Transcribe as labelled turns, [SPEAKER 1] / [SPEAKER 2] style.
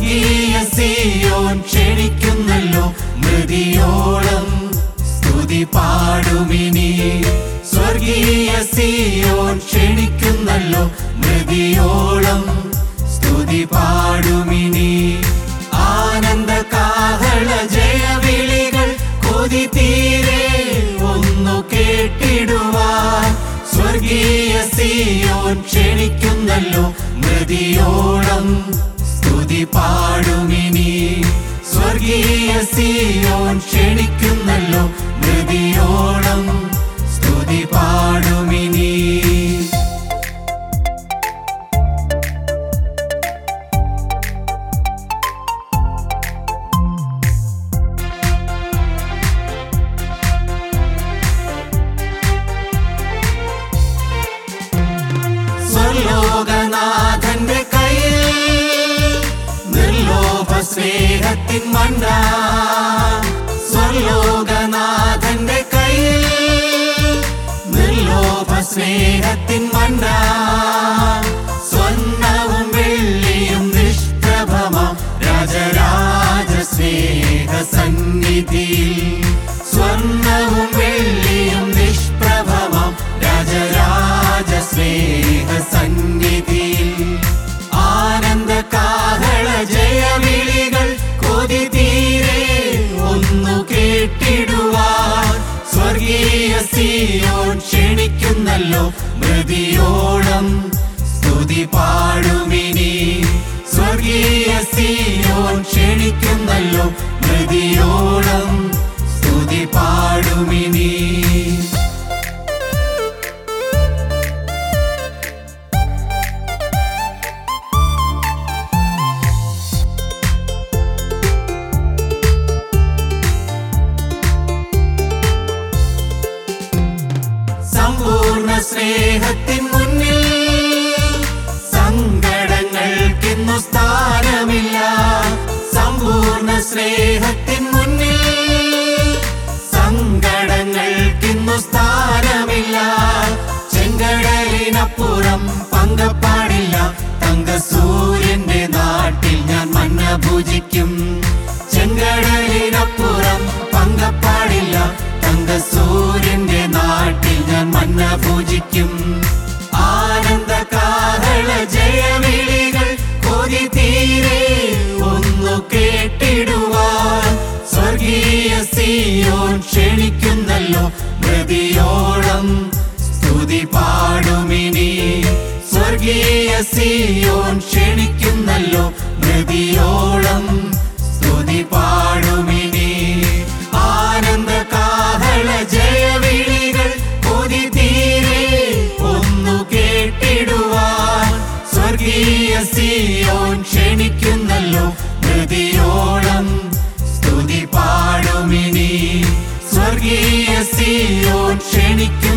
[SPEAKER 1] സ്വർഗീയ സിയോൻ ക്ഷണിക്കുന്നല്ലോ മൃതിയോളം സ്തുതി പാടുമിനി സ്വർഗീയ സിയോൻ ക്ഷണിക്കുന്നല്ലോ മൃതിയോളം സ്തുതി പാടുമിനി ആനന്ദ കാഹള ജയവിളികൾ കൊതി തീരെ ഒന്നു കേട്ടിടുവാൻ സ്വർഗീയ സിയോൻ ക്ഷണിക്കുന്നല്ലോ മൃതിയോളം സ്തുതി പാടുമിനി സ്വർഗീയ സിയോൻ ക്ഷണിക്കുന്നല്ലോ മൃതിയോളം സ്തുതി പാടുമിനി സ്വർലോകനാഥന്റെ കയ്യിൽ നിർലോഭ സ്നേഹത്തിൻ മണ്ട സ്വർലോകനാഥന്റെ കയ്യിൽ നിർലോഭ സ്നേഹത്തിൻ മണ്ട സ്വർണവും വെള്ളിയും നിഷ്പ്രഭമാം രാജരാജ സ്നേഹ സന്നിധിയിൽ സ്വർണവും വെള്ളിയും നിഷ്പ്രഭമാം രാജരാജ സ്നേഹ സന്നിധിയിൽ ആനന്ദ കാഹള ജയവിളികൾ കൊതി തീരെ ഒന്നു കേട്ടിടുവാൻ സ്വർഗീയ സിയോൻ ക്ഷണിക്കുന്നല്ലോ മൃതിയോളം സ്തുതി പാടുമിനി സ്വർഗീയ സിയോൻ ക്ഷണിക്കുന്നല്ലോ മൃതിയോളം സ്തുതി പാടുമിനി സമ്പൂർണ്ണ സ്നേഹത്തിൻ മുന്നിൽ സങ്കടങ്ങൾക്കിന്നു സ്ഥാനമില്ല സമ്പൂർണ്ണ സ്നേഹത്തിൻ മുന്നിൽ സങ്കടങ്ങൾക്കിന്നു സ്ഥാനമില്ല ചെങ്കടലിനപ്പുറം പങ്കപ്പാടില്ല തങ്ക സൂര്യന്റെ നാട്ടിൽ ഞാൻ മഞ്ഞ പൂജിക്കും ചെങ്കടലിനപ്പുറം പങ്കപ്പാടില്ല തങ്ക സൂര്യന്റെ നാട്ടിൽ ഞാൻ മഞ്ഞ പൂജിക്കും ആനന്ദ കാഹള ജയവിളികൾ കൊതി തീരെ ഒന്നു കേട്ടിടുവാൻ സ്വർഗീയ സിയോൻ ക്ഷണിക്കുന്നല്ലോ മൃതിയോളം സ്തുതി പാടുമിനി സ്വർഗീയ സിയോൻ ക്ഷണിക്കുന്നല്ലോ മൃതിയോളം സ്തുതി പാടുമിനി ആനന്ദ കാഹള ജയവിളികൾ കൊതി തീരെ ഒന്നു കേട്ടിടുവാൻ സ്വർഗീയ സിയോൻ ക്ഷണിക്കുന്നല്ലോ മൃതിയോളം സ്തുതി പാടുമിനി സ്വർഗീയ സിയോൻ ക്ഷണിക്കുന്നു